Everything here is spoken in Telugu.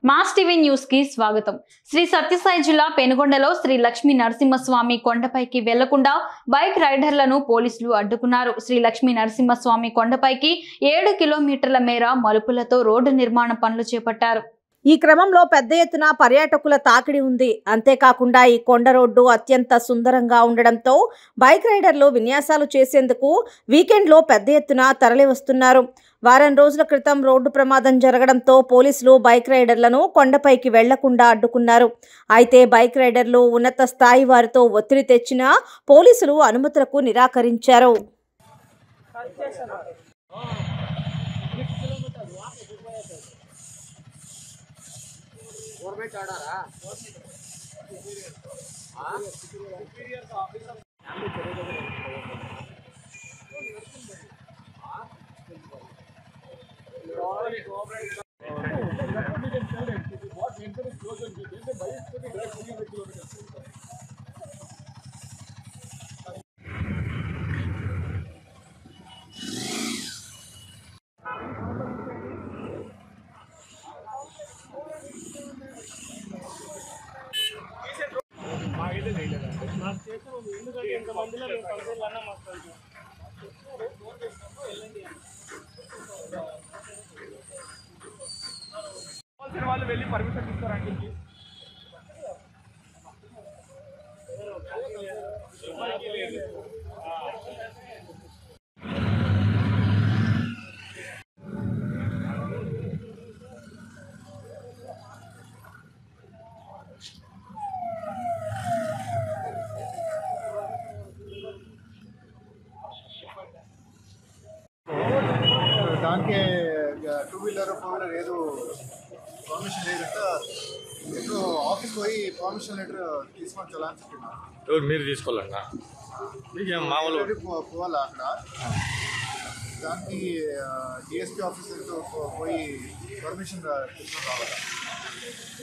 మాస్ టీవీ న్యూస్ కి స్వాగతం శ్రీ సత్యసాయి జిల్లా పెనుగొండలో శ్రీ లక్ష్మీ నరసింహస్వామి కొండపైకి వెళ్లకుండా బైక్ రైడర్లను పోలీసులు అడ్డుకున్నారు శ్రీ లక్ష్మీ నరసింహస్వామి కొండపైకి ఏడు కిలోమీటర్ల మేర మలుపులతో రోడ్డు నిర్మాణ పనులు చేపట్టారు ఈ క్రమంలో పెద్ద ఎత్తున పర్యాటకుల తాకిడి ఉంది అంతేకాకుండా ఈ కొండ రోడ్డు అత్యంత సుందరంగా ఉండడంతో బైక్ రైడర్లు విన్యాసాలు చేసేందుకు వీకెండ్లో పెద్ద ఎత్తున తరలి వస్తున్నారు వారం రోజుల క్రితం రోడ్డు ప్రమాదం జరగడంతో పోలీసులు బైక్ రైడర్లను కొండపైకి వెళ్లకుండా అడ్డుకున్నారు అయితే బైక్ రైడర్లు ఉన్నత స్థాయి వారితో ఒత్తిడి తెచ్చినా పోలీసులు అనుమతులకు నిరాకరించారు కావాల్సిన వాళ్ళు వెళ్ళి పర్మిషన్ తీసుకోరండి దానికి టూ వీలర్ ఫోర్ వీలర్ ఏదో పర్మిషన్ లేదంట ఇప్పుడు ఆఫీస్ పోయి పర్మిషన్ లెటర్ తీసుకొని చలాని చెప్పినారు ఎవరు మీరు తీసుకోవాలన్నా మీకేం మామూలు Already పో- పోవాలా అక్కడ దానికి డిఎస్పీ ఆఫీసర్తో పోయి పర్మిషన్ తీసుకొని రావాలా